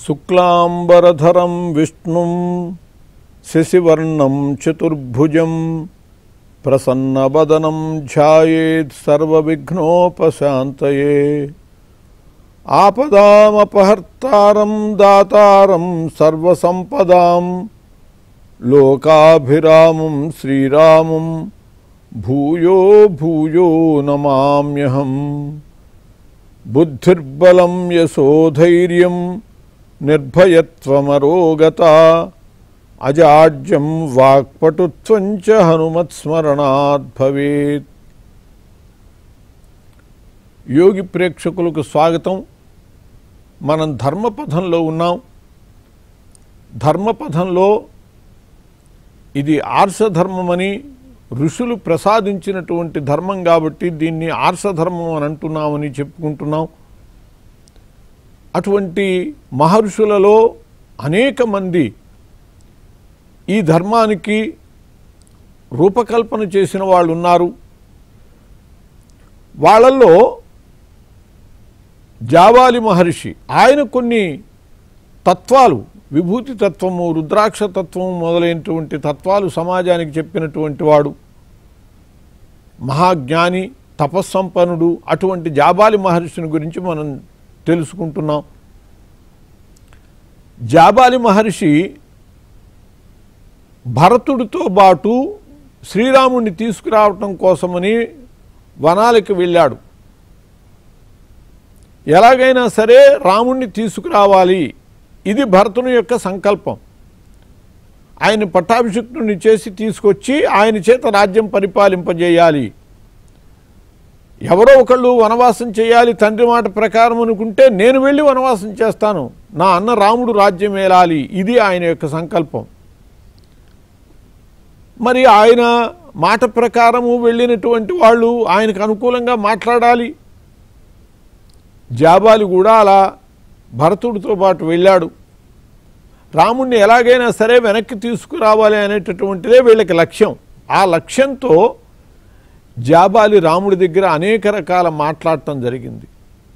శుక్లాంబరధరం విష్ణుం శశివర్ణం చతుర్భుజం ప్రసన్నవదనం ధ్యాయేత్ సర్వవిఘ్నోపశాంతయే ఆపదామపహర్తారం దాతారం సర్వసంపదాం లోకాభిరామం శ్రీరామం భూయో భూయో నమామ్యహం బుద్ధిర్బలం యశోధైర్యం నిర్భయత్వమరోగత అజాడ్యం వాక్పటుత్వం చ హనుమత్స్మరణాత్ భవేత్ యోగి ప్రేక్షకులకు స్వాగతం మనం ధర్మపథంలో ఉన్నాం ధర్మపథంలో ఇది ఆర్షధర్మమని ఋషులు ప్రసాదించినటువంటి ధర్మం కాబట్టి దీన్ని ఆర్షధర్మం అని అంటున్నామని చెప్పుకుంటున్నాం అటువంటి మహర్షులలో అనేక మంది ఈ ధర్మానికి రూపకల్పన చేసిన వాళ్ళు ఉన్నారు వాళ్ళల్లో జావాలి మహర్షి ఆయన కొన్ని తత్వాలు విభూతి తత్వము రుద్రాక్ష తత్వము మొదలైనటువంటి తత్వాలు సమాజానికి చెప్పినటువంటి వాడు మహాజ్ఞాని తపస్సంపన్నుడు అటువంటి జాబాలి మహర్షిని గురించి మనం తెలుసుకుంటున్నాం జాబాలి మహర్షి భరతుడితో పాటు శ్రీరాముడిని తీసుకురావటం కోసమని వనాలకి వెళ్ళాడు ఎలాగైనా సరే రాముణ్ణి తీసుకురావాలి ఇది భరతుని యొక్క సంకల్పం ఆయన పట్టాభిషిక్తుని చేసి తీసుకొచ్చి ఆయన చేత రాజ్యం పరిపాలింపజేయాలి ఎవరో ఒకళ్ళు వనవాసం చేయాలి తండ్రి మాట ప్రకారం అనుకుంటే నేను వెళ్ళి వనవాసం చేస్తాను నా అన్న రాముడు రాజ్యం ఏలాలి ఇది ఆయన యొక్క సంకల్పం మరి ఆయన మాట ప్రకారము వెళ్ళినటువంటి వాళ్ళు ఆయనకు అనుకూలంగా మాట్లాడాలి జాబాలి కూడా అలా భరతుడితో పాటు వెళ్ళాడు రాముణ్ణి ఎలాగైనా సరే వెనక్కి తీసుకురావాలి అనేటటువంటిదే వీళ్ళకి లక్ష్యం ఆ లక్ష్యంతో జాబాలి రాముడి దగ్గర అనేక రకాల మాట్లాడటం జరిగింది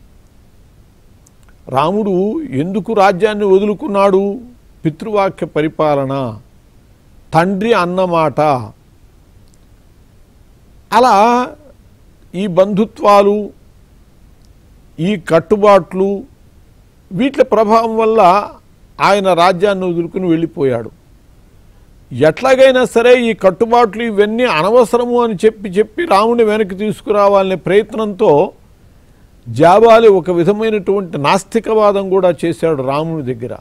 రాముడు ఎందుకు రాజ్యాన్ని వదులుకున్నాడు పితృవాక్య పరిపాలన తండ్రి అన్నమాట అలా ఈ బంధుత్వాలు ఈ కట్టుబాట్లు వీటి ప్రభావం వల్ల ఆయన రాజ్యాన్ని వదులుకుని వెళ్ళిపోయాడు ఎట్లాగైనా సరే ఈ కట్టుబాట్లు ఇవన్నీ అనవసరము అని చెప్పి చెప్పి రాముని వెనక్కి తీసుకురావాలనే ప్రయత్నంతో జాబాలి ఒక విధమైనటువంటి నాస్తికవాదం కూడా చేశాడు రాముని దగ్గర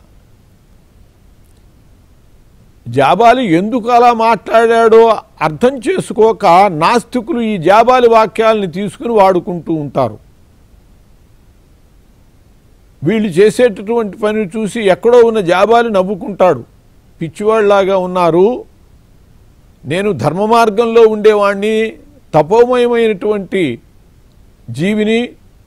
జాబాలి ఎందుకు అలా మాట్లాడాడో అర్థం చేసుకోక నాస్తికులు ఈ జాబాలి వాక్యాలని తీసుకుని వాడుకుంటూ ఉంటారు వీళ్ళు చేసేటటువంటి పని చూసి ఎక్కడో ఉన్న జాబాలి నవ్వుకుంటాడు పిచ్చివాళ్ళలాగా ఉన్నారు నేను ధర్మ మార్గంలో ఉండేవాణ్ణి తపోమయమైనటువంటి జీవిని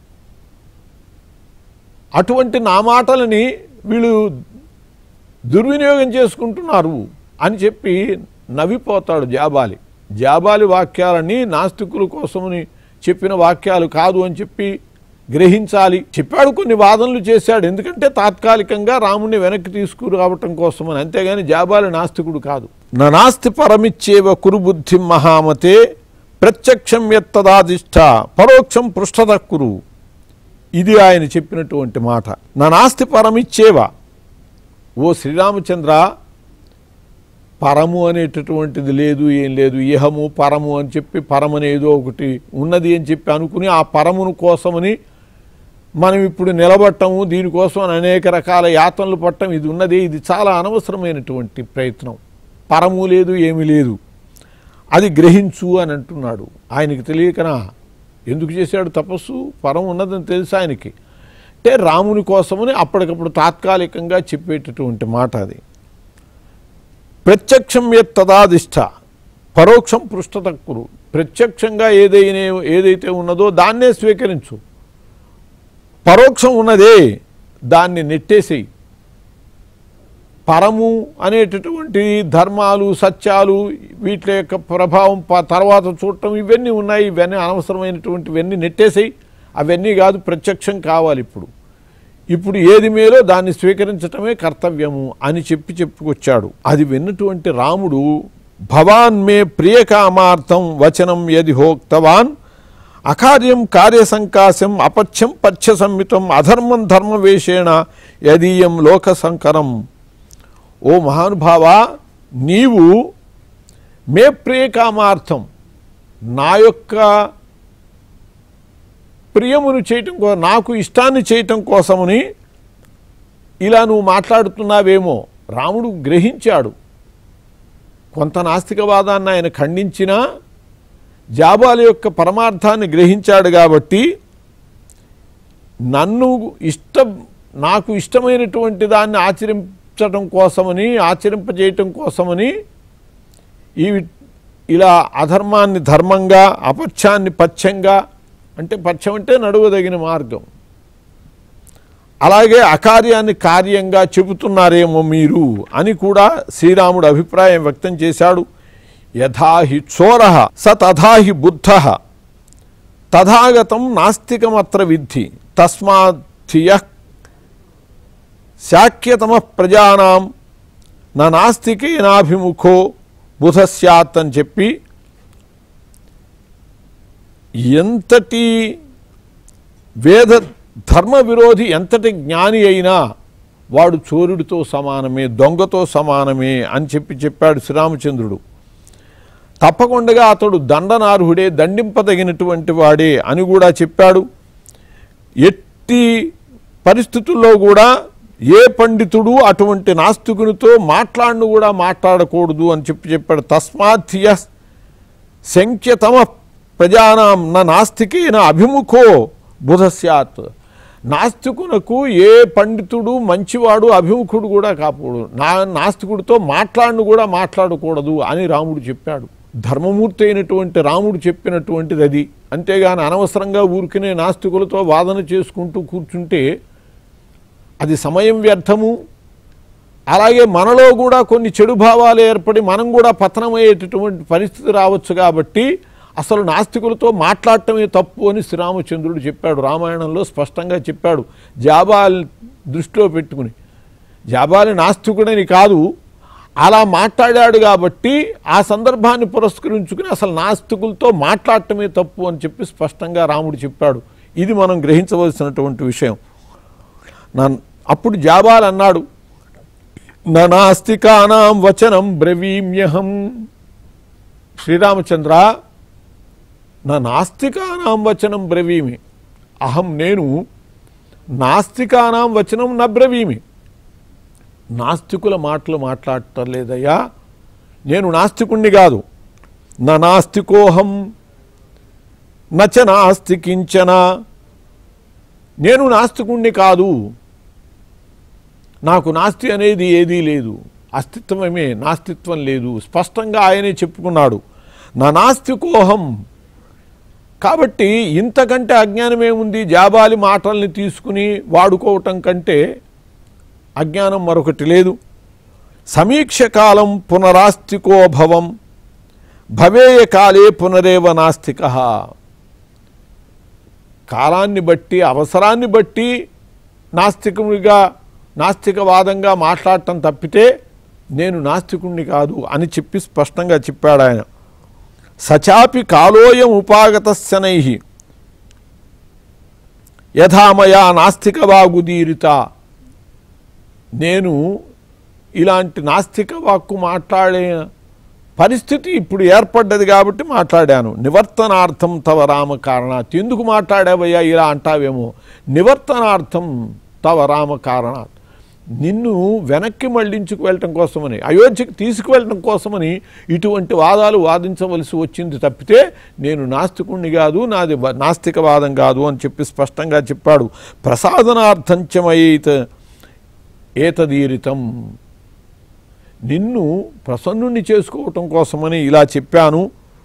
అటువంటి నా మాటలని వీళ్ళు దుర్వినియోగం చేసుకుంటున్నారు అని చెప్పి నవ్విపోతాడు జాబాలి జాబాలి వాక్యాలని నాస్తికుల కోసమని చెప్పిన వాక్యాలు కాదు అని చెప్పి గ్రహించాలి చెప్పాడు కొన్ని వాదనలు చేశాడు ఎందుకంటే తాత్కాలికంగా రాముణ్ణి వెనక్కి తీసుకురావటం కోసమని అంతేగాని జాబాలి నాస్తికుడు కాదు నా నాస్తి పరమిచ్చేవ కురుబుద్ధి మహామతే ప్రత్యక్షం ఎత్తదాదిష్ట పరోక్షం పృష్ఠత కురు ఇది ఆయన చెప్పినటువంటి మాట నా నాస్తి పరమిచ్చేవా ఓ శ్రీరామచంద్ర పరము అనేటటువంటిది లేదు ఏం లేదు ఇహము పరము అని చెప్పి పరమనేదో ఒకటి ఉన్నది అని చెప్పి అనుకుని ఆ పరమును కోసమని మనం ఇప్పుడు నిలబట్టము దీనికోసం అనేక రకాల యాతనలు పట్టం ఇది ఉన్నది ఇది చాలా అనవసరమైనటువంటి ప్రయత్నం పరము లేదు ఏమీ లేదు అది గ్రహించు అని అంటున్నాడు ఆయనకి తెలియకనా ఎందుకు చేశాడు తపస్సు పరం ఉన్నదని తెలుసు ఆయనకి అంటే రాముని కోసమని అప్పటికప్పుడు తాత్కాలికంగా చెప్పేటటువంటి మాట అది ప్రత్యక్షం యత్తదాదిష్ట పరోక్షం పృష్ఠతక్కురు ప్రత్యక్షంగా ఏదైనా ఏదైతే ఉన్నదో దాన్నే స్వీకరించు పరోక్షం ఉన్నదే దాన్ని నెట్టేసేయి పరము అనేటటువంటి ధర్మాలు సత్యాలు వీటి యొక్క ప్రభావం ప- తర్వాత చూడటం ఇవన్నీ ఉన్నాయి ఇవన్నీ అనవసరమైనటువంటి ఇవన్నీ నెట్టేసాయి అవన్నీ కాదు ప్రత్యక్షం కావాలి ఇప్పుడు ఇప్పుడు ఏది మేలో దాన్ని స్వీకరించటమే కర్తవ్యము అని చెప్పి చెప్పుకొచ్చాడు అది విన్నటువంటి రాముడు భవాన్ మే ప్రియకామార్థం వచనం యది హోక్తవాన్ అకార్యం కార్యసంకాశం అపథ్యం పథ్య సంహితం అధర్మం ధర్మవేషేణ యదీయం లోక సంకరం ఓ మహానుభావ నీవు మే ప్రియకామార్థం నా యొక్క ప్రియమును చేయటం కో నాకు ఇష్టాన్ని చేయటం కోసమని ఇలా నువ్వు మాట్లాడుతున్నావేమో రాముడు గ్రహించాడు కొంత నాస్తికవాదాన్ని ఆయన ఖండించినా జాబాల యొక్క పరమార్థాన్ని గ్రహించాడు కాబట్టి నన్ను ఇష్టం నాకు ఇష్టమైనటువంటి దాన్ని ఆచరించడం కోసమని ఆచరింపజేయటం కోసమని ఈ ఇలా అధర్మాన్ని ధర్మంగా అపథ్యాన్ని పథ్యంగా అంటే పథ్యం అంటే నడువదగిన మార్గం అలాగే అకార్యాన్ని కార్యంగా చెబుతున్నారేమో మీరు అని కూడా శ్రీరాముడు అభిప్రాయం వ్యక్తం చేశాడు యథాహి చోర స తథాహి బుద్ధ తథాగతం నాస్తికమత్ర విద్ధి తస్మాత్య శాక్యతమ ప్రజానాం నా నాస్తికేనాభిముఖో బుధ స్యాత్ అని చెప్పి ఎంతటి వేద ధర్మ విరోధి ఎంతటి జ్ఞాని అయినా వాడు చోరుడితో సమానమే దొంగతో సమానమే అని చెప్పి చెప్పాడు శ్రీరామచంద్రుడు తప్పకుండా అతడు దండనార్హుడే దండింపదగినటువంటి వాడే అని కూడా చెప్పాడు ఎట్టి పరిస్థితుల్లో కూడా ఏ పండితుడు అటువంటి నాస్తికునితో మాట్లాడను కూడా మాట్లాడకూడదు అని చెప్పి చెప్పాడు తస్మాత్ యః శంఖ్యతమ ప్రజానాం నా నాస్తికేన అభిముఖో బుధ స్యాత్ నాస్తికునకు ఏ పండితుడు మంచివాడు అభిముఖుడు కూడా కాకూడదు నా నాస్తికుడితో మాట్లాడను కూడా మాట్లాడకూడదు అని రాముడు చెప్పాడు ధర్మమూర్తి అయినటువంటి రాముడు చెప్పినటువంటిది అది అంతేగాని అనవసరంగా ఊరికినే నాస్తికులతో వాదన చేసుకుంటూ కూర్చుంటే అది సమయం వ్యర్థము అలాగే మనలో కూడా కొన్ని చెడు భావాలు ఏర్పడి మనం కూడా పతనమయ్యేటటువంటి పరిస్థితి రావచ్చు కాబట్టి అసలు నాస్తికులతో మాట్లాడటమే తప్పు అని శ్రీరామచంద్రుడు చెప్పాడు రామాయణంలో స్పష్టంగా చెప్పాడు జాబాల్ దృష్టిలో పెట్టుకుని జాబాలి నాస్తికుడని కాదు అలా మాట్లాడాడు కాబట్టి ఆ సందర్భాన్ని పురస్కరించుకుని అసలు నాస్తికులతో మాట్లాడటమే తప్పు అని చెప్పి స్పష్టంగా రాముడు చెప్పాడు ఇది మనం గ్రహించవలసినటువంటి విషయం నా అప్పుడు జాబాల్ అన్నాడు నా నాస్తికానాం వచనం బ్రవీమ్యహం శ్రీరామచంద్ర నా నాస్తికానాం వచనం బ్రవీమి అహం నేను నాస్తికానాం వచనం న బ్రవీమి నాస్తికుల మాటలు మాట్లాడటం లేదయ్యా నేను నాస్తికుణ్ణి కాదు నా నాస్తికోహం నచ నాస్తి కించన నేను నాస్తికుణ్ణి కాదు నాకు నాస్తి అనేది ఏదీ లేదు అస్తిత్వమే నాస్తిత్వం లేదు స్పష్టంగా ఆయనే చెప్పుకున్నాడు నా నాస్తికోహం కాబట్టి ఇంతకంటే అజ్ఞానం ఏముంది జాబాలి మాటల్ని తీసుకుని వాడుకోవటం కంటే అజ్ఞానం మరొకటి లేదు సమీక్ష కాలం పునరాస్తికో భవం భవేయ కాలే పునరేవ నాస్తిక కాలాన్ని బట్టి అవసరాన్ని బట్టి నాస్తికునిగా నాస్తికవాదంగా మాట్లాడటం తప్పితే నేను నాస్తికుణ్ణి కాదు అని చెప్పి స్పష్టంగా చెప్పాడు ఆయన సచాపి కాలోయం ఉపాగత శనై యథామయా నాస్తికవాగుదీరిత నేను ఇలాంటి నాస్తిక వాక్కు మాట్లాడే పరిస్థితి ఇప్పుడు ఏర్పడ్డది కాబట్టి మాట్లాడాను నివర్తనార్థం తవ రామ కారణాత్ ఎందుకు మాట్లాడావయ్యా ఇలా అంటావేమో నివర్తనార్థం తవ రామ కారణాత్ నిన్ను వెనక్కి మళ్ళించుకు వెళ్ళటం కోసమని అయోధ్యకి తీసుకువెళ్ళటం కోసమని ఇటువంటి వాదాలు వాదించవలసి వచ్చింది తప్పితే నేను నాస్తికుణ్ణి కాదు నాది వ- నాస్తికవాదం కాదు అని చెప్పి స్పష్టంగా చెప్పాడు ప్రసాదనార్థంచమయేత ఏతదీరితం నిన్ను ప్రసన్నుణ్ణి చేసుకోవటం కోసమని ఇలా చెప్పాను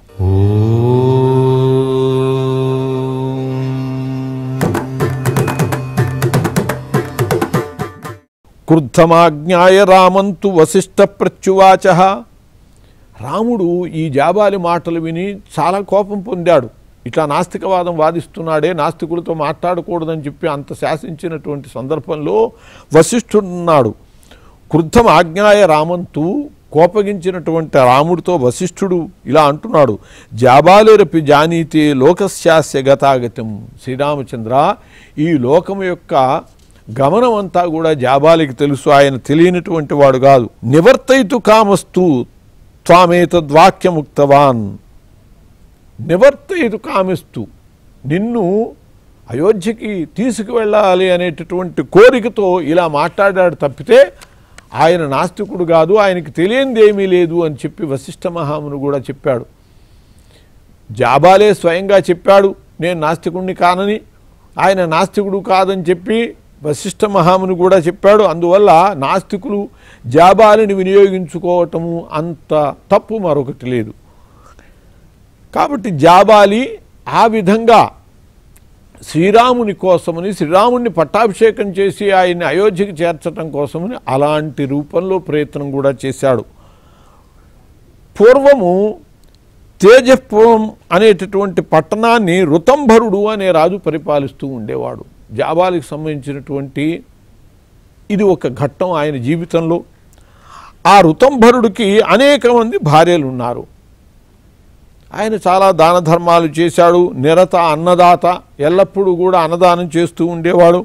క్రుద్ధమాజ్ఞాయ రామంతు వశిష్ఠ ప్రత్యువాచ రాముడు ఈ జాబాలి మాటలు విని చాలా కోపం పొందాడు ఇట్లా నాస్తికవాదం వాదిస్తున్నాడే నాస్తికులతో మాట్లాడకూడదని చెప్పి అంత శాసించినటువంటి సందర్భంలో వశిష్ఠుడున్నాడు క్రుద్ధం ఆజ్ఞాయ రామంతు కోపగించినటువంటి రాముడితో వశిష్ఠుడు ఇలా అంటున్నాడు జాబాలేరపి జానీతే లోకస్యాస్య గతాగతం శ్రీరామచంద్ర ఈ లోకం యొక్క గమనం అంతా కూడా జాబాలికి తెలుసు ఆయన తెలియనటువంటి వాడు కాదు నివర్తయితు కామస్తు త్వామేతద్వాక్యముక్తవాన్ నివర్తయితు కామిస్తూ నిన్ను అయోధ్యకి తీసుకువెళ్ళాలి అనేటటువంటి కోరికతో ఇలా మాట్లాడాడు తప్పితే ఆయన నాస్తికుడు కాదు ఆయనకి తెలియంది ఏమీ లేదు అని చెప్పి వశిష్ఠ మహామును కూడా చెప్పాడు జాబాలే స్వయంగా చెప్పాడు నేను నాస్తికుడిని కానని ఆయన నాస్తికుడు కాదని చెప్పి వశిష్ఠ మహాముని కూడా చెప్పాడు అందువల్ల నాస్తికులు జాబాలిని వినియోగించుకోవటము అంత తప్పు మరొకటి లేదు కాబట్టి జాబాలి ఆ విధంగా శ్రీరాముని కోసమని శ్రీరాముని పట్టాభిషేకం చేసి ఆయన్ని అయోధ్యకి చేర్చడం కోసమని అలాంటి రూపంలో ప్రయత్నం కూడా చేశాడు పూర్వము తేజపురం అనేటటువంటి పట్టణాన్ని రుతంభరుడు అనే రాజు పరిపాలిస్తూ ఉండేవాడు జాబాలికి సంబంధించినటువంటి ఇది ఒక ఘట్టం ఆయన జీవితంలో ఆ రుతంభరుడికి అనేక మంది భార్యలు ఉన్నారు ఆయన చాలా దాన ధర్మాలు చేశాడు నిరత అన్నదాత ఎల్లప్పుడూ కూడా అన్నదానం చేస్తూ ఉండేవాడు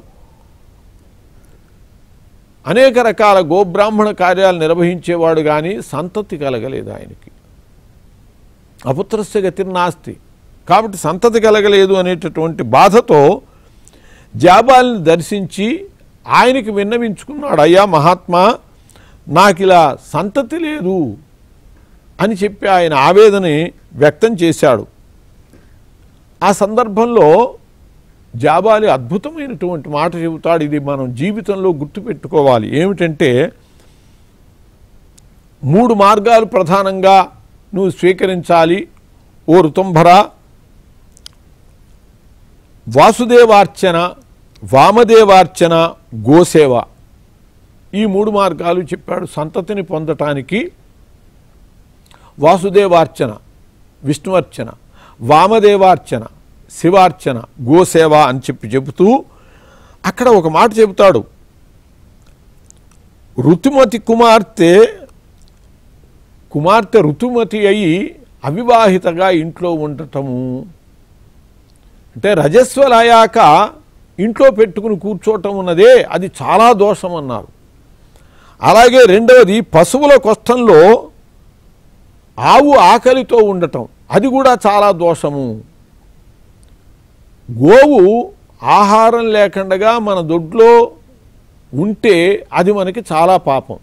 అనేక రకాల గోబ్రాహ్మణ కార్యాలు నిర్వహించేవాడు కానీ సంతతి కలగలేదు ఆయనకి అపుత్రస్య గతిర్నాస్తి కాబట్టి సంతతి కలగలేదు అనేటటువంటి బాధతో జాబాల్ని దర్శించి ఆయనకి విన్నవించుకున్నాడు అయ్యా మహాత్మా నాకు ఇలా సంతతి లేదు అని చెప్పి ఆయన ఆవేదనని వ్యక్తం చేశాడు ఆ సందర్భంలో జాబాలి అద్భుతమైనటువంటి మాట చెబుతాడు ఇది మనం జీవితంలో గుర్తుపెట్టుకోవాలి ఏమిటంటే మూడు మార్గాలు ప్రధానంగా నువ్వు స్వీకరించాలి ఓ ఋతుంభర వాసుదేవార్చన వామదేవార్చన గోసేవ ఈ మూడు మార్గాలు చెప్పాడు సంతతిని పొందటానికి వాసుదేవార్చన విష్ణువర్చన వామదేవార్చన శివార్చన గోసేవ అని చెప్పి చెబుతూ అక్కడ ఒక మాట చెబుతాడు ఋతుమతి కుమార్తె కుమార్తె ఋతుమతి అయి అవివాహితగా ఇంట్లో ఉండటము అంటే రజస్వలయ్యాక ఇంట్లో పెట్టుకుని కూర్చోవటం ఉన్నదే అది చాలా దోషం అన్నారు అలాగే రెండవది పశువుల కష్టంలో ఆవు ఆకలితో ఉండటం అది కూడా చాలా దోషము గోవు ఆహారం లేకుండా మన దొడ్లో ఉంటే అది మనకి చాలా పాపం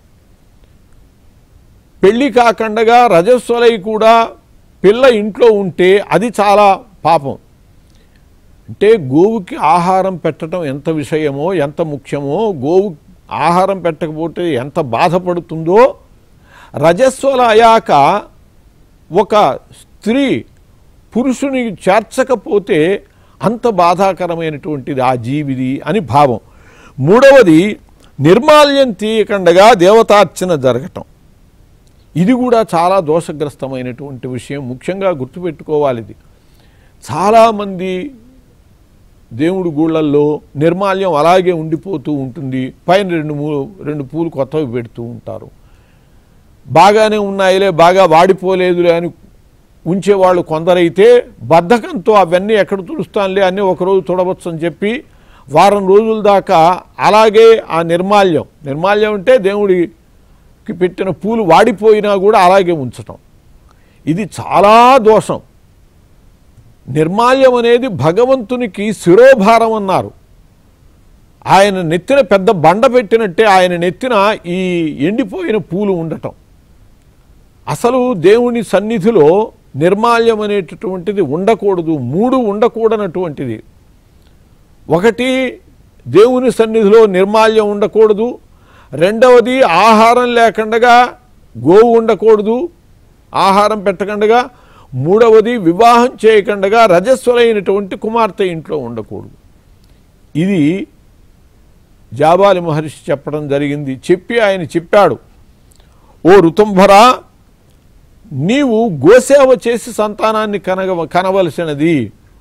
పెళ్ళి కాకుండా రజస్వలై కూడా పిల్ల ఇంట్లో ఉంటే అది చాలా పాపం అంటే గోవుకి ఆహారం పెట్టడం ఎంత విషయమో ఎంత ముఖ్యమో గోవు ఆహారం పెట్టకపోతే ఎంత బాధపడుతుందో రజస్వల అయాక ఒక స్త్రీ పురుషుని చేర్చకపోతే అంత బాధాకరమైనటువంటిది ఆ జీవిది అని భావం మూడవది నిర్మాల్యం తీయకుండగా దేవతార్చన జరగటం ఇది కూడా చాలా దోషగ్రస్తమైనటువంటి విషయం ముఖ్యంగా గుర్తుపెట్టుకోవాలి ఇది చాలామంది దేవుడి గూళ్ళల్లో నిర్మాల్యం అలాగే ఉండిపోతూ ఉంటుంది పైన రెండు మూ రెండు పూలు కొత్తవి పెడుతూ ఉంటారు బాగానే ఉన్నాయిలే బాగా వాడిపోలేదులే అని ఉంచేవాళ్ళు కొందరైతే బద్ధకంతో అవన్నీ ఎక్కడ తుడుస్తానులే అన్నీ ఒకరోజు తుడవచ్చు అని చెప్పి వారం రోజుల దాకా అలాగే ఆ నిర్మాల్యం నిర్మాల్యం అంటే దేవుడికి పెట్టిన పూలు వాడిపోయినా కూడా అలాగే ఉంచటం ఇది చాలా దోషం నిర్మాల్యం అనేది భగవంతునికి శిరోభారం అన్నారు ఆయన నెత్తిన పెద్ద బండ పెట్టినట్టే ఆయన నెత్తిన ఈ ఎండిపోయిన పూలు ఉండటం అసలు దేవుని సన్నిధిలో నిర్మాల్యం అనేటటువంటిది ఉండకూడదు మూడు ఉండకూడనటువంటిది ఒకటి దేవుని సన్నిధిలో నిర్మాల్యం ఉండకూడదు రెండవది ఆహారం లేకుండా గోవు ఉండకూడదు ఆహారం పెట్టకుండా మూడవది వివాహం చేయకుండా రజస్వలైనటువంటి కుమార్తె ఇంట్లో ఉండకూడదు ఇది జాబాలి మహర్షి చెప్పడం జరిగింది చెప్పి ఆయన చెప్పాడు ఓ ఋతుంభరా నీవు గోసేవ చేసి సంతానాన్ని కనగ కనవలసినది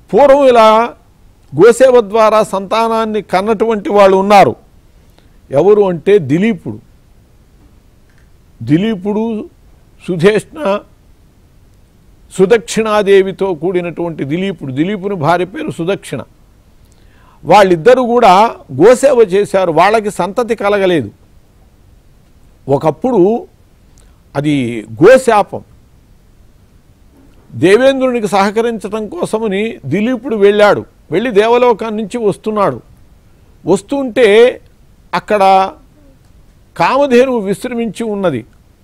పూర్వం ఇలా గోసేవ ద్వారా సంతానాన్ని కన్నటువంటి వాళ్ళు ఉన్నారు ఎవరు అంటే దిలీపుడు దిలీపుడు సుధేష్ణ సుదక్షిణాదేవితో కూడినటువంటి దిలీపుడు దిలీపుని భార్య పేరు సుదక్షిణ వాళ్ళిద్దరూ కూడా గోసేవ చేశారు వాళ్ళకి సంతతి కలగలేదు ఒకప్పుడు అది గోశాపం దేవేంద్రునికి సహకరించడం కోసమని దిలీపుడు వెళ్ళాడు వెళ్ళి దేవలోకాన్ని నుంచి వస్తున్నాడు వస్తుంటే అక్కడ కామధేనువు విశ్రమించి ఉన్నది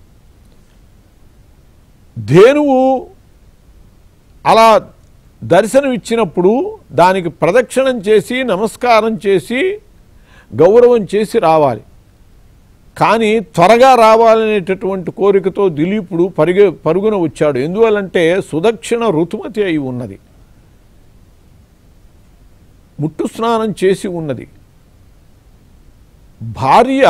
ధేనువు అలా దర్శనం ఇచ్చినప్పుడు దానికి ప్రదక్షిణం చేసి నమస్కారం చేసి గౌరవం చేసి రావాలి కానీ త్వరగా రావాలనేటటువంటి కోరికతో దిలీపుడు పరిగె పరుగున వచ్చాడు ఎందువల్లంటే సుదక్షిణ ఋతుమతి అయి ఉన్నది ముట్టు స్నానం చేసి ఉన్నది భార్య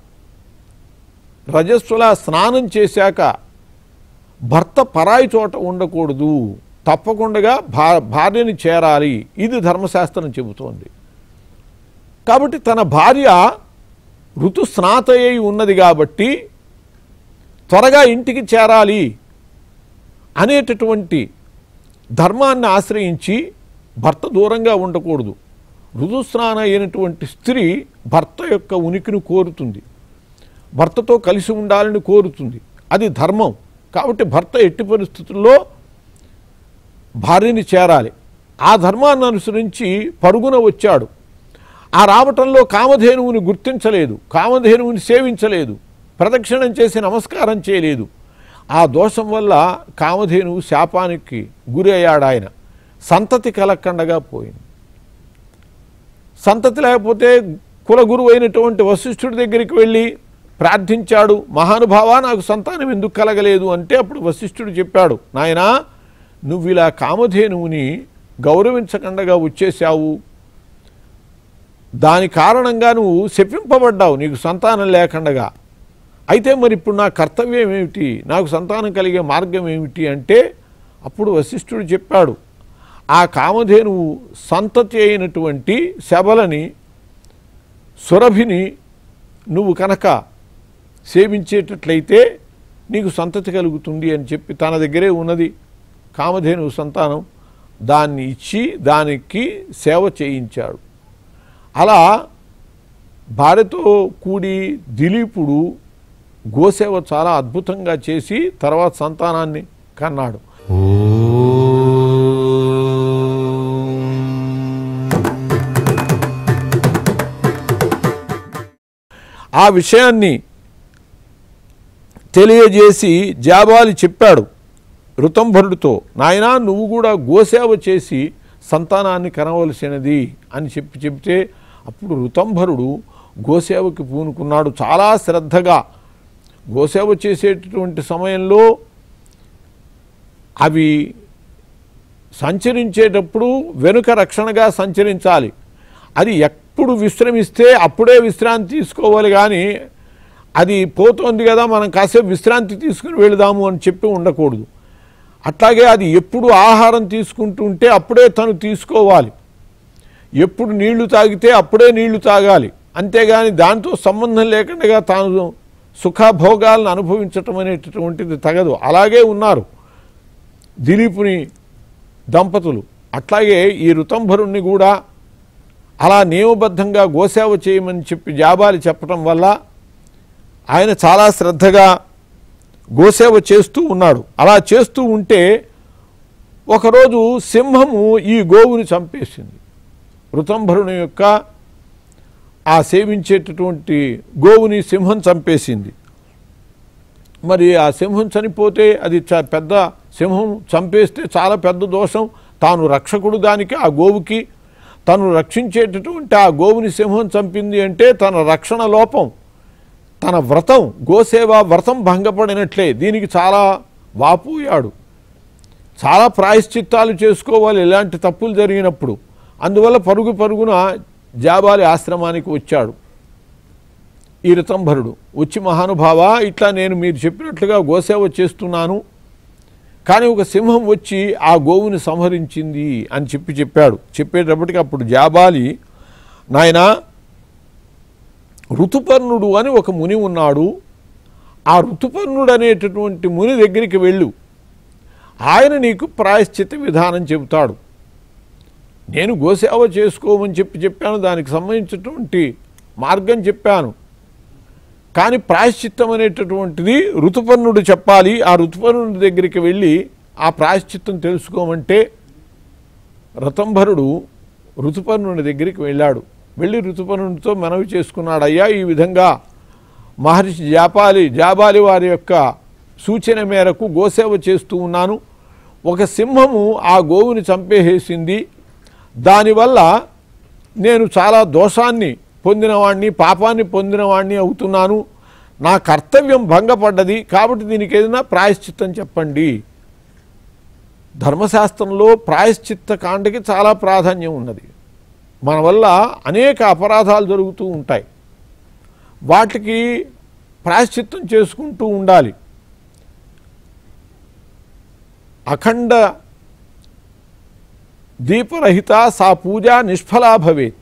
రజస్సులా స్నానం చేశాక భర్త పరాయి చోట ఉండకూడదు తప్పకుండా భా భార్యని చేరాలి ఇది ధర్మశాస్త్రం చెబుతోంది కాబట్టి తన భార్య ఋతుస్నాత అయి ఉన్నది కాబట్టి త్వరగా ఇంటికి చేరాలి అనేటటువంటి ధర్మాన్ని ఆశ్రయించి భర్త దూరంగా ఉండకూడదు ఋతుస్నాన అయినటువంటి స్త్రీ భర్త యొక్క ఉనికిని కోరుతుంది భర్తతో కలిసి ఉండాలని కోరుతుంది అది ధర్మం కాబట్టి భర్త ఎట్టి పరిస్థితుల్లో భార్యని చేరాలి ఆ ధర్మాన్ని అనుసరించి పరుగున వచ్చాడు ఆ రావటంలో కామధేనువుని గుర్తించలేదు కామధేనువుని సేవించలేదు ప్రదక్షిణం చేసి నమస్కారం చేయలేదు ఆ దోషం వల్ల కామధేనువు శాపానికి గురి అయ్యాడు ఆయన సంతతి కలక్కండగా పోయింది సంతతి లేకపోతే కులగురువు అయినటువంటి వశిష్ఠుడి దగ్గరికి వెళ్ళి ప్రార్థించాడు మహానుభావ నాకు సంతానం ఎందుకు కలగలేదు అంటే అప్పుడు వశిష్ఠుడు చెప్పాడు నాయనా నువ్వు ఇలా కామధేనువుని గౌరవించకుండగా వచ్చేసావు దాని కారణంగా నువ్వు శపింపబడ్డావు నీకు సంతానం లేకుండగా అయితే మరి ఇప్పుడు నా కర్తవ్యం ఏమిటి నాకు సంతానం కలిగే మార్గం ఏమిటి అంటే అప్పుడు వశిష్ఠుడు చెప్పాడు ఆ కామధేనువు సంతతి అయినటువంటి శబలని సురభిని నువ్వు కనుక సేవించేటట్లయితే నీకు సంతతి కలుగుతుంది అని చెప్పి తన దగ్గరే ఉన్నది కామధేనువు సంతానం దాన్ని ఇచ్చి దానికి సేవ చేయించాడు అలా భార్యతో కూడి దిలీపుడు గోసేవ చాలా అద్భుతంగా చేసి తర్వాత సంతానాన్ని కన్నాడు ఆ విషయాన్ని తెలియజేసి జాబాలి చెప్పాడు ఋతంభరుడితో నాయనా నువ్వు కూడా గోసేవ చేసి సంతానాన్ని కనవలసినది అని చెప్పి చెబితే అప్పుడు ఋతంభరుడు గోసేవకి పూనుకున్నాడు చాలా శ్రద్ధగా గోసేవ చేసేటటువంటి సమయంలో అవి సంచరించేటప్పుడు వెనుక రక్షణగా సంచరించాలి అది ఎప్పుడు విశ్రమిస్తే అప్పుడే విశ్రాంతి తీసుకోవాలి కానీ అది పోతోంది కదా మనం కాసేపు విశ్రాంతి తీసుకుని వెళదాము అని చెప్పి ఉండకూడదు అట్లాగే అది ఎప్పుడు ఆహారం తీసుకుంటుంటే అప్పుడే తను తీసుకోవాలి ఎప్పుడు నీళ్లు తాగితే అప్పుడే నీళ్లు తాగాలి అంతేగాని దాంతో సంబంధం లేకుండా తాను సుఖభోగాలను అనుభవించటం అనేటటువంటిది తగదు అలాగే ఉన్నారు దిలీపుని దంపతులు అట్లాగే ఈ ఋతంభరుణ్ణి కూడా అలా నియమబద్ధంగా గోసేవ చేయమని చెప్పి జాబాలి చెప్పటం వల్ల ఆయన చాలా శ్రద్ధగా గోసేవ చేస్తూ ఉన్నాడు అలా చేస్తూ ఉంటే ఒకరోజు సింహము ఈ గోవుని చంపేసింది ఋతంభరుని యొక్క ఆ సేవించేటటువంటి గోవుని సింహం చంపేసింది మరి ఆ సింహం చనిపోతే అది చ- పెద్ద సింహం చంపేస్తే చాలా పెద్ద దోషం తాను రక్షకుడు దానికి ఆ గోవుకి తను రక్షించేటటువంటి ఆ గోవుని సింహం చంపింది అంటే తన రక్షణ లోపం తన వ్రతం గోసేవ వ్రతం భంగపడినట్లే దీనికి చాలా వాపోయాడు చాలా ప్రాయశ్చిత్తాలు చేసుకోవాలి ఇలాంటి తప్పులు జరిగినప్పుడు అందువల్ల పరుగు పరుగున జాబాలి ఆశ్రమానికి వచ్చాడు ఈ రితంభరుడు వచ్చి మహానుభావ ఇట్లా నేను మీరు చెప్పినట్లుగా గోసేవ చేస్తున్నాను కానీ ఒక సింహం వచ్చి ఆ గోవుని సంహరించింది అని చెప్పి చెప్పాడు చెప్పేటప్పటికి అప్పుడు జాబాలి నాయన ఋతుపర్ణుడు అని ఒక ముని ఉన్నాడు ఆ ఋతుపర్ణుడు అనేటటువంటి ముని దగ్గరికి వెళ్ళు ఆయన నీకు ప్రాయశ్చిత విధానం చెబుతాడు నేను గోసేవ చేసుకోమని చెప్పి చెప్పాను దానికి సంబంధించినటువంటి మార్గం చెప్పాను కానీ ప్రాయశ్చిత్తం అనేటటువంటిది ఋతుపర్ణుడు చెప్పాలి ఆ ఋతుపర్ణుడి దగ్గరికి వెళ్ళి ఆ ప్రాయశ్చిత్తం తెలుసుకోమంటే రతంభరుడు ఋతుపర్ణుడి దగ్గరికి వెళ్ళాడు వెళ్ళి ఋతుపర్ణుడితో మనవి చేసుకున్నాడు అయ్యా ఈ విధంగా మహర్షి జాపాలి జాబాలి వారి యొక్క సూచన మేరకు గోసేవ చేస్తూ ఉన్నాను ఒక సింహము ఆ గోవుని చంపేసేసింది దానివల్ల నేను చాలా దోషాన్ని పొందినవాణ్ణి పాపాన్ని పొందినవాణ్ణి అవుతున్నాను నా కర్తవ్యం భంగపడ్డది కాబట్టి దీనికి ఏదైనా ప్రాయశ్చిత్తం చెప్పండి ధర్మశాస్త్రంలో ప్రాయశ్చిత్త కాండకి చాలా ప్రాధాన్యం ఉన్నది మన వల్ల అనేక అపరాధాలు జరుగుతూ ఉంటాయి వాటికి ప్రాయశ్చిత్తం చేసుకుంటూ ఉండాలి అఖండ దీపరహిత సా పూజ నిష్ఫలా భవేత్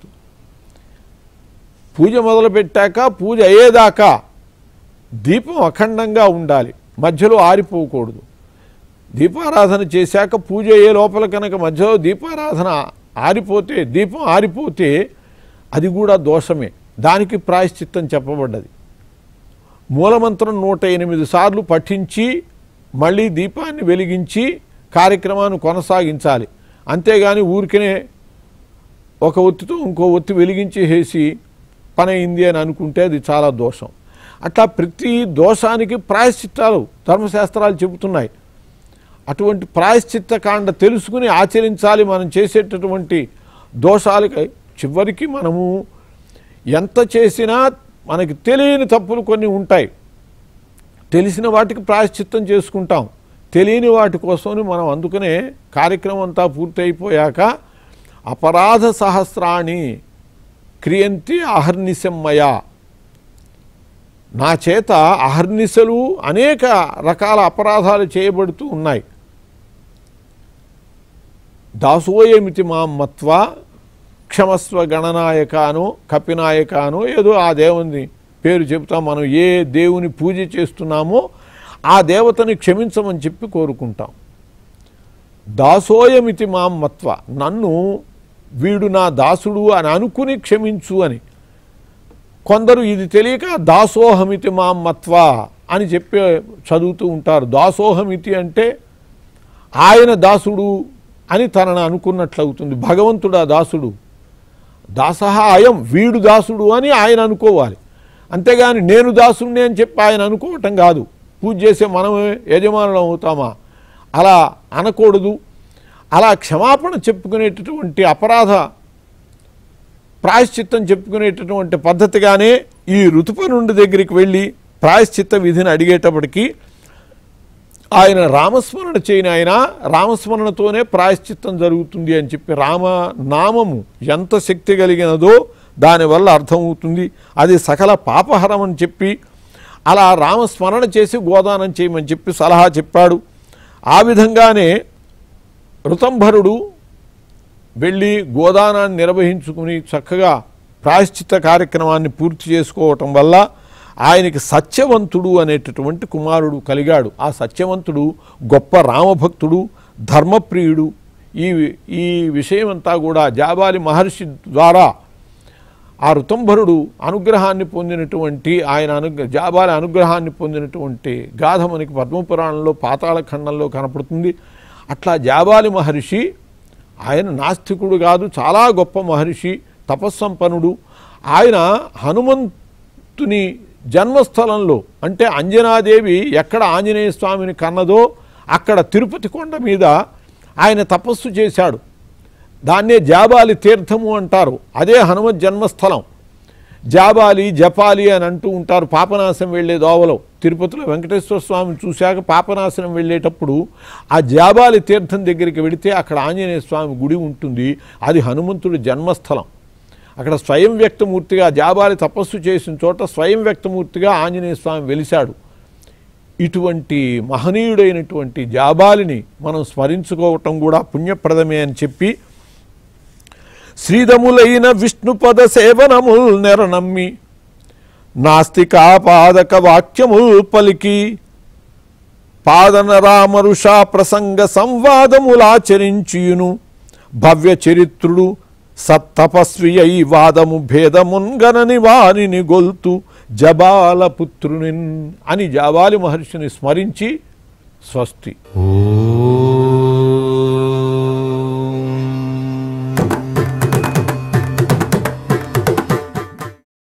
పూజ మొదలుపెట్టాక పూజ అయ్యేదాకా దీపం అఖండంగా ఉండాలి మధ్యలో ఆరిపోకూడదు దీపారాధన చేశాక పూజ అయ్యే లోపల కనుక మధ్యలో దీపారాధన ఆరిపోతే దీపం ఆరిపోతే అది కూడా దోషమే దానికి ప్రాయశ్చిత్తం చెప్పబడ్డది మూలమంత్రం నూట ఎనిమిది సార్లు పఠించి మళ్ళీ దీపాన్ని వెలిగించి కార్యక్రమాన్ని కొనసాగించాలి అంతేగాని ఊరికనే ఒక ఒత్తితో ఇంకో ఒత్తి వెలిగించేసి పని అయింది అని అనుకుంటే అది చాలా దోషం అట్లా ప్రతి దోషానికి ప్రాయశ్చిత్తాలు ధర్మశాస్త్రాలు చెబుతున్నాయి అటువంటి ప్రాయశ్చిత్త కాండ తెలుసుకుని ఆచరించాలి మనం చేసేటటువంటి దోషాలకి చివరికి మనము ఎంత చేసినా మనకి తెలియని తప్పులు కొన్ని ఉంటాయి తెలిసిన వాటికి ప్రాయశ్చిత్తం చేసుకుంటాం తెలియని వాటి కోసమని మనం అందుకనే కార్యక్రమం అంతా పూర్తయిపోయాక అపరాధ సహస్రాణి క్రియంతి అహర్నిశమ్మయ నా చేత అహర్నిశలు అనేక రకాల అపరాధాలు చేయబడుతూ ఉన్నాయి దాసోయమితి మాం మత్వ క్షమస్వ గణనాయకానో కపినాయకానో ఏదో ఆ దేవుని పేరు చెబుతాం మనం ఏ దేవుని పూజ చేస్తున్నామో ఆ దేవతని క్షమించమని చెప్పి కోరుకుంటాం దాసోయమితి మాం మత్వ నన్ను వీడు నా దాసుడు అని అనుకుని క్షమించు అని కొందరు ఇది తెలియక దాసోహమితి మాం మత్వ అని చెప్పి చదువుతూ ఉంటారు దాసోహమితి అంటే ఆయన దాసుడు అని తనను అనుకున్నట్లవుతుంది భగవంతుడా దాసుడు దాసహ అయం వీడు దాసుడు అని ఆయన అనుకోవాలి అంతేగాని నేను దాసుడిని అని చెప్పి ఆయన అనుకోవటం కాదు పూజ చేసే మనమే యజమానులం అవుతామా అలా అనకూడదు అలా క్షమాపణ చెప్పుకునేటటువంటి అపరాధ ప్రాయశ్చిత్తం చెప్పుకునేటటువంటి పద్ధతిగానే ఈ ఋతుపనుండి దగ్గరికి వెళ్ళి ప్రాయశ్చిత్త విధిని అడిగేటప్పటికీ ఆయన రామస్మరణ చేయని ఆయన రామస్మరణతోనే ప్రాయశ్చిత్తం జరుగుతుంది అని చెప్పి రామ నామము ఎంత శక్తి కలిగినదో దానివల్ల అర్థమవుతుంది అది సకల పాపహరం అని చెప్పి అలా రామస్మరణ చేసి గోదానం చేయమని చెప్పి సలహా చెప్పాడు ఆ విధంగానే ఋతంభరుడు వెళ్ళి గోదానాన్ని నిర్వహించుకుని చక్కగా ప్రాయశ్చిత్త కార్యక్రమాన్ని పూర్తి చేసుకోవటం వల్ల ఆయనకి సత్యవంతుడు అనేటటువంటి కుమారుడు కలిగాడు ఆ సత్యవంతుడు గొప్ప రామభక్తుడు ధర్మప్రియుడు ఈ ఈ విషయమంతా కూడా జాబాలి మహర్షి ద్వారా ఆ ఋతంభరుడు అనుగ్రహాన్ని పొందినటువంటి ఆయన అనుగ్ర జాబాలి అనుగ్రహాన్ని పొందినటువంటి గాథ మనకి పద్మపురాణంలో పాతాళ ఖండంలో కనపడుతుంది అట్లా జాబాలి మహర్షి ఆయన నాస్తికుడు కాదు చాలా గొప్ప మహర్షి తపస్సంపన్నుడు ఆయన హనుమంతుని జన్మస్థలంలో అంటే అంజనాదేవి ఎక్కడ ఆంజనేయ స్వామిని కన్నదో అక్కడ తిరుపతి కొండ మీద ఆయన తపస్సు చేశాడు దాన్నే జాబాలి తీర్థము అంటారు అదే హనుమత్ జన్మస్థలం జాబాలి జపాలి అని అంటూ ఉంటారు పాపనాశం వెళ్ళే దోవలో తిరుపతిలో వెంకటేశ్వర స్వామిని చూశాక పాపనాశనం వెళ్ళేటప్పుడు ఆ జాబాలి తీర్థం దగ్గరికి వెళితే అక్కడ ఆంజనేయ స్వామి గుడి ఉంటుంది అది హనుమంతుడి జన్మస్థలం అక్కడ స్వయం వ్యక్తమూర్తిగా జాబాలి తపస్సు చేసిన చోట స్వయం వ్యక్తమూర్తిగా ఆంజనేయ స్వామి వెలిశాడు ఇటువంటి మహనీయుడైనటువంటి జాబాలిని మనం స్మరించుకోవటం కూడా పుణ్యప్రదమే అని చెప్పి శ్రీదములైన విష్ణుపద సేవనముల్ నెరనమ్మి నాస్తికాపాదక వాక్యముల్ పలికి పాదన రామరుషా ప్రసంగ సంవాదములాచరించియును భవ్య చరిత్రుడు సత్తపస్వి అయి వాదము భేదమున్గనని వారిని గొల్తు జబాల పుత్రునిన్ అని జాబాలి మహర్షిని స్మరించి స్వస్తి ఓ